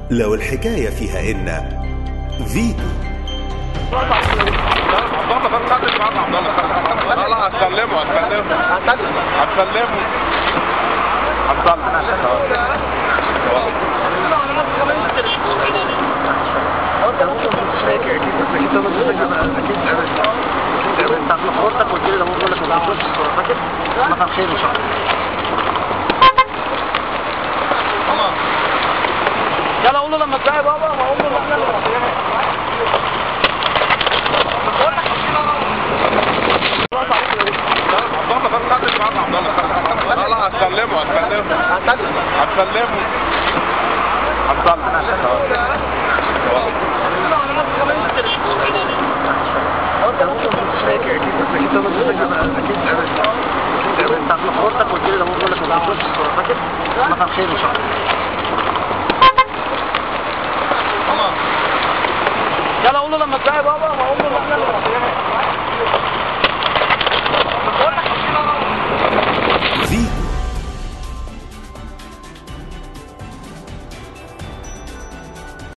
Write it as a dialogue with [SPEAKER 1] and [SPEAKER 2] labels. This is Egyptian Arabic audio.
[SPEAKER 1] لو الحكاية فيها إن فيتو
[SPEAKER 2] عبد الله بس خدش معاك عبد الله لا لا هتكلمه هتكلمه هتكلمه عبد الله
[SPEAKER 3] انت ممكن ما كنتش فاكر اكيد بس اكيد لما تفتكر اكيد اكيد انت في خطتك قلت لي ده ممكن لك ما تشوفش الصوره فاكر؟ ما كان خير ان شاء الله يلا قول له لما تلاقي بابا ما اقول له لما
[SPEAKER 2] عبد الله بس خدش معاك عبد الله لا لا هتكلمه هتكلمه هتكلمه عبد الله
[SPEAKER 3] انت ممكن ما كنتش فاكر اكيد بس اكيد لما تفتكر اكيد اكيد انت في خطتك قلت لي ده ممكن لك ما تشوفش الصوره فاكر؟ ما كان خير ان شاء الله يلا قول له لما تلاقي بابا ما اقول له لما